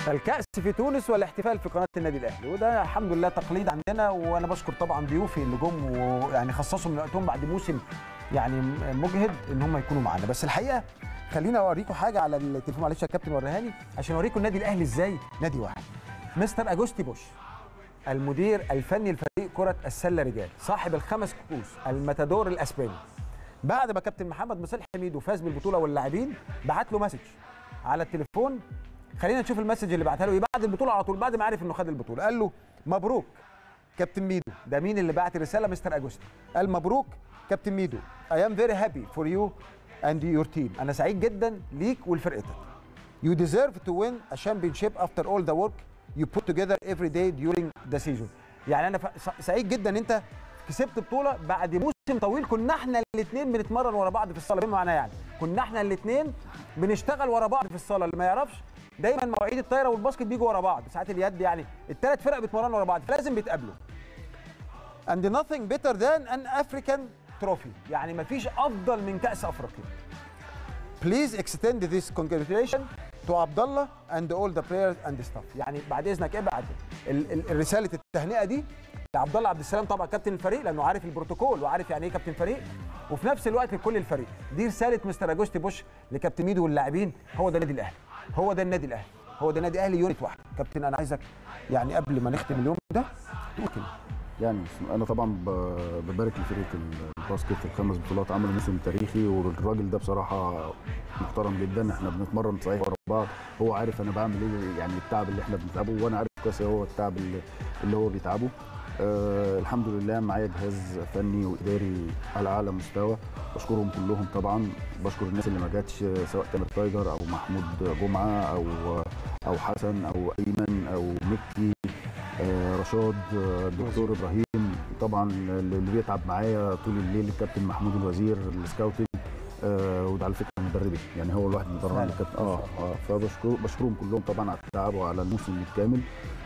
الكأس في تونس والاحتفال في قناة النادي الأهلي وده الحمد لله تقليد عندنا وأنا بشكر طبعا ضيوفي اللي جم ويعني خصصوا من وقتهم بعد موسم يعني مجهد إن هم يكونوا معانا بس الحقيقة خلينا أوريكم حاجة على التليفون معلش يا كابتن وريهاني عشان أوريكم النادي الأهلي إزاي نادي واحد مستر أجوستي بوش المدير الفني لفريق كرة السلة رجال صاحب الخمس كؤوس المتادور الأسباني بعد ما كابتن محمد مصالح حميدو فاز بالبطولة واللاعبين بعت له مسج على التليفون خلينا نشوف المسج اللي بعتها له ايه بعد البطوله على طول بعد ما عرف انه خد البطوله قال له مبروك كابتن ميدو ده مين اللي بعت رساله مستر اجوستي قال مبروك كابتن ميدو اي ام فيري هابي فور يو اند يور تيم انا سعيد جدا ليك ولفرقتك يو ديزيرف تو وين ا championship افتر اول ذا ورك يو بوت توجذر افري داي during ذا سيزون يعني انا ف- سعيد جدا ان انت كسبت بطوله بعد موسم طويل كنا احنا الاثنين بنتمرن ورا بعض في الصاله بما معناه يعني كنا احنا الاثنين بنشتغل ورا بعض في الصاله اللي ما يعرفش دايما مواعيد الطايره والباسكت بيجوا ورا بعض ساعات اليد يعني الثلاث فرق بيتمرنوا ورا بعض فلازم بيتقابلوا and nothing better than an African trophy يعني مفيش افضل من كاس افريقيا please extend this congratulation to عبد الله and all the players and staff يعني بعد اذنك ابعت ال- ال- رساله التهنئه دي لعبد الله عبد السلام طبعا كابتن الفريق لانه عارف البروتوكول وعارف يعني ايه كابتن فريق وفي نفس الوقت لكل الفريق دي رساله مستر اجوستي بوش لكابتن ميدو واللاعبين هو ده النادي الاهلي هو ده النادي الاهلي هو ده النادي الاهلي يونت واحد كابتن انا عايزك يعني قبل ما نختم اليوم ده تقول كلمه يعني انا طبعا ب- ببارك لفريق الباسكت الخمس بطولات عملوا موسم تاريخي والراجل ده بصراحه محترم جدا احنا بنتمرن صحيح ورا بعض هو عارف انا بعمل ايه يعني التعب اللي احنا بنتعبه وانا عارف كويس إيه هو التعب اللي, اللي هو بيتعبه آه الحمد لله معايا جهاز فني واداري على اعلى مستوى بشكرهم كلهم طبعا بشكر الناس اللي ما جاتش سواء تامر تايجر او محمود جمعه او او حسن او ايمن او مكي آه، رشاد آه، الدكتور ابراهيم طبعا اللي بيتعب معايا طول الليل الكابتن محمود الوزير السكاوتنج آه، وده على فكره مدربي يعني هو الواحد مدرب فعلا. الكابتن اه اه فبشكر بشكرهم كلهم طبعا على التعب وعلى الموسم الكامل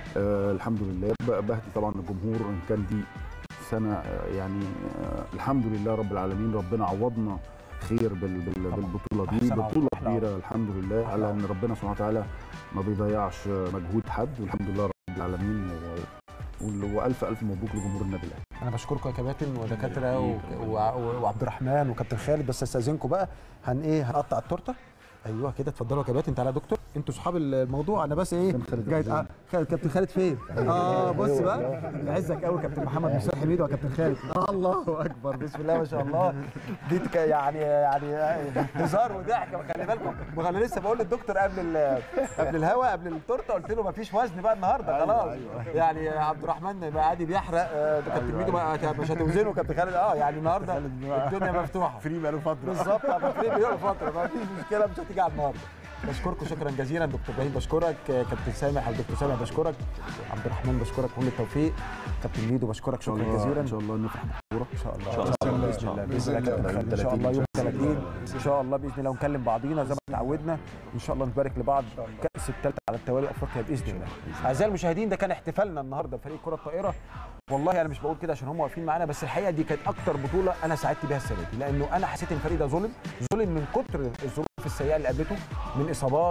آه الحمد لله ب- بهدي طبعا الجمهور ان كان دي سنه آه، يعني آه الحمد لله رب العالمين ربنا عوضنا خير بال بال بالبطوله دي أحسن عوض، بطوله أحلى عوض. كبيره الحمد لله أحلى على عوض. ان ربنا سبحانه وتعالى ما بيضيعش مجهود حد والحمد لله رب العالمين و- وال- والف الف مبروك لجمهور النادي الاهلي انا بشكركم يا كباتن ودكاتره و... و... و... وعبد الرحمن وكابتن خالد بس استاذنكم بقى هن ايه هنقطع التورته ايوه كده اتفضلوا يا كباتن تعالى يا دكتور انتوا اصحاب الموضوع انا بس ايه كابتن خالد جاي عزيز. آه خالد كابتن خالد فين اه بص بقى عزك قوي كابتن محمد مصطفى حميد وكابتن خالد آه الله اكبر بسم الله ما شاء الله دي تك- يعني يعني هزار وضحك خلي بالكم ما انا لسه بقول للدكتور قبل ال- قبل الهوا قبل التورته قلت له ما فيش وزن بقى النهارده خلاص يعني عبد الرحمن بقى عادي بيحرق آه، ده كابتن ميدو بقى مش هتوزنه كابتن خالد اه يعني النهارده الدنيا مفتوحه فري بقاله فتره بالظبط ابو فريد بيقول فتره ما فيش مشكله مش هتيجي على النهارده بشكركم شكرا جزيلا دكتور ابراهيم بشكرك آه، كابتن سامح او دكتور سامح بشكرك عبد الرحمن بشكرك كل التوفيق كابتن ميدو بشكرك شكرا جزيلا ان شاء الله نفرح بالكوره ان شاء الله باذن الله باذن الله كابتن خالد. ان شاء الله يوم 30 ان شاء الله باذن الله ونكلم بعضينا زي ما اتعودنا ان شاء الله نبارك لبعض كاس الثالثه على التوالي افريقيا باذن الله اعزائي المشاهدين ده كان احتفالنا النهارده بفريق كره الطائره والله انا مش بقول كده عشان هم واقفين معانا بس الحقيقه دي كانت اكتر بطوله انا سعدت بيها السنه دي لانه انا حسيت ان الفريق ده ظلم ظلم من كتر الظروف السيئه اللي قابلته من اصابات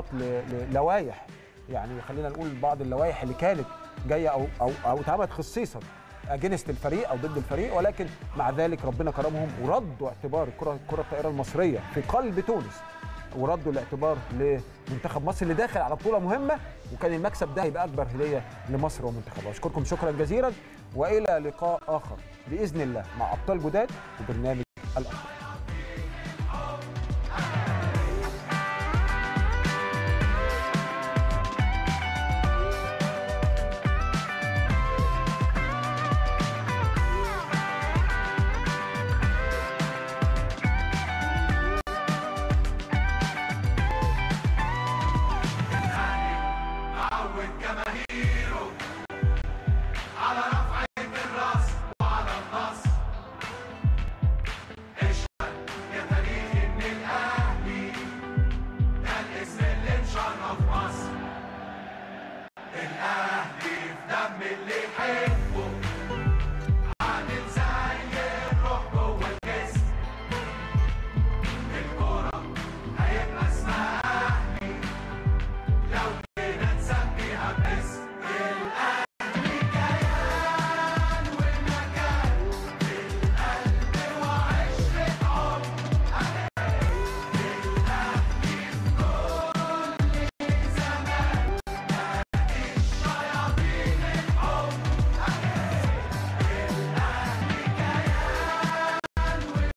للوائح يعني خلينا نقول بعض اللوائح اللي كانت جايه او او او اتعملت خصيصا اجينست الفريق او ضد الفريق ولكن مع ذلك ربنا كرمهم وردوا اعتبار الكره كره الطائره المصريه في قلب تونس وردوا الاعتبار لمنتخب مصر اللي داخل على بطوله مهمه وكان المكسب ده هيبقى اكبر هديه لمصر ومنتخبها اشكركم شكرا جزيلا والى لقاء اخر باذن الله مع ابطال جداد وبرنامج الابطال